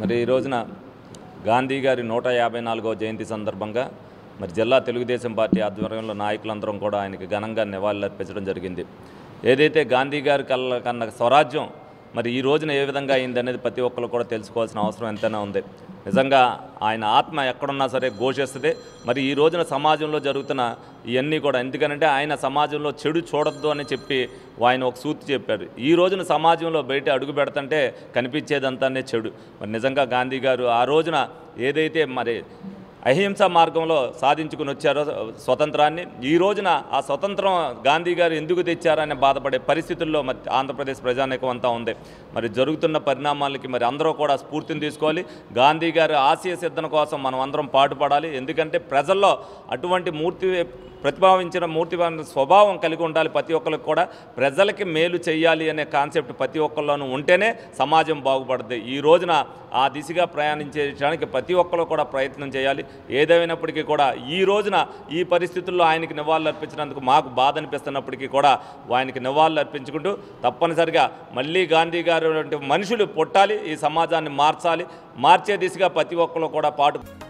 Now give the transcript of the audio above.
మరి ఈ రోజున గాంధీ గారి నూట యాభై నాలుగవ జయంతి సందర్భంగా మరి జిల్లా తెలుగుదేశం పార్టీ ఆధ్వర్యంలో నాయకులందరం కూడా ఆయనకి ఘనంగా నివాళులర్పించడం జరిగింది ఏదైతే గాంధీ గారి కళ్ళ కన్న స్వరాజ్యం మరి ఈ రోజున ఏ విధంగా అయింది అనేది ప్రతి ఒక్కరు కూడా తెలుసుకోవాల్సిన అవసరం ఎంతైనా ఉంది నిజంగా ఆయన ఆత్మ ఎక్కడున్నా సరే ఘోషిస్తుంది మరి ఈ రోజున సమాజంలో జరుగుతున్న ఇవన్నీ కూడా ఎందుకనంటే ఆయన సమాజంలో చెడు చూడొద్దు అని చెప్పి ఆయన ఒక సూతి చెప్పారు ఈ రోజున సమాజంలో బయట అడుగు పెడుతుంటే కనిపించేదంతానే చెడు మరి నిజంగా గాంధీ గారు ఆ రోజున ఏదైతే మరి అహింస మార్గంలో సాధించుకుని వచ్చారో స్వతంత్రాన్ని ఈ రోజున ఆ స్వతంత్రం గాంధీ గారు ఎందుకు తెచ్చారని బాధపడే పరిస్థితుల్లో మరి ఆంధ్రప్రదేశ్ ప్రజానీకం అంతా ఉంది మరి జరుగుతున్న పరిణామాలకి మరి అందరూ కూడా స్ఫూర్తిని తీసుకోవాలి గాంధీ గారి ఆశయ సిద్ధన కోసం మనం అందరం పాటుపడాలి ఎందుకంటే ప్రజల్లో అటువంటి మూర్తి ప్రతిభావించిన మూర్తి స్వభావం కలిగి ఉండాలి ప్రతి ఒక్కరికి కూడా ప్రజలకి మేలు చేయాలి అనే కాన్సెప్ట్ ప్రతి ఒక్కరిలోనూ ఉంటేనే సమాజం బాగుపడుతుంది ఈ రోజున ఆ దిశగా ప్రయాణించడానికి ప్రతి ఒక్కరు కూడా ప్రయత్నం చేయాలి ఏదైనప్పటికీ కూడా ఈ రోజున ఈ పరిస్థితుల్లో ఆయనకి నివాళులు అర్పించినందుకు మాకు బాధ అనిపిస్తున్నప్పటికీ కూడా ఆయనకి నివాళులు అర్పించుకుంటూ తప్పనిసరిగా మళ్ళీ గాంధీ గారు వంటి మనుషులు పుట్టాలి ఈ సమాజాన్ని మార్చాలి మార్చే దిశగా ప్రతి ఒక్కరు కూడా పాటు